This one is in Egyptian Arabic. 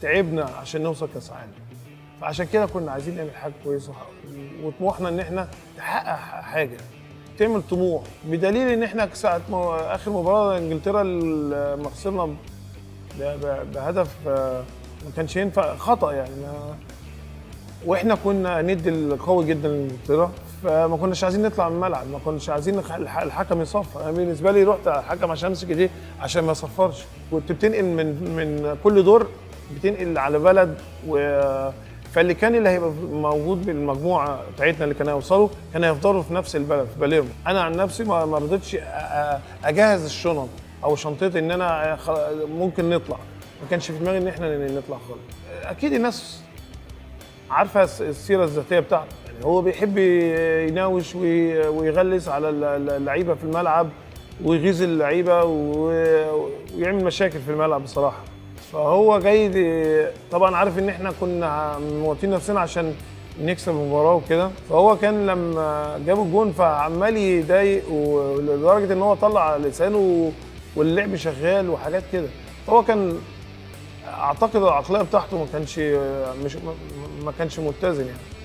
تعبنا عشان نوصل كاس عالم فعشان كده كنا عايزين نعمل حاجه كويسه وطموحنا ان احنا نحقق حاجه تعمل طموح بدليل ان احنا ساعه ما اخر مباراه انجلترا لما خسرنا ب- ب- بهدف آه، ما كانش ينفع خطا يعني ما واحنا كنا ند القوي جدا لانجلترا فما كناش عايزين نطلع من الملعب ما كناش عايزين نخ- الح- الحكم يصفر انا بالنسبه لي رحت الحكم عشان امسك ايديه عشان ما يصفرش كنت بتنقل من من كل دور بتنقل على بلد و فاللي كان اللي هيبقى موجود بالمجموعه بتاعتنا اللي كانوا هيوصلوا كانوا هيفضلوا في نفس البلد في باليرمو انا عن نفسي ما ما رضيتش أ- أ- اجهز الشنط او شنطتي ان انا خ- ممكن نطلع ما كانش في دماغي ان احنا نطلع خالص اكيد الناس عارفه الس- السيره الذاتيه بتاعته يعني هو بيحب يناوش وي- ويغلس على ال- ال- اللعيبه في الملعب ويغيظ اللعيبه و- ويعمل مشاكل في الملعب بصراحه فهو جاي دي- طبعا عارف ان احنا كنا موتين نفسنا عشان نكسب المباراه وكده فهو كان لما جاب الجون فعمال يضايق و- لدرجه ان هو طلع لسانه واللعب شغال وحاجات كده فهو كان اعتقد العقليه بتاعته ما كانش مش ما كانش متزن يعني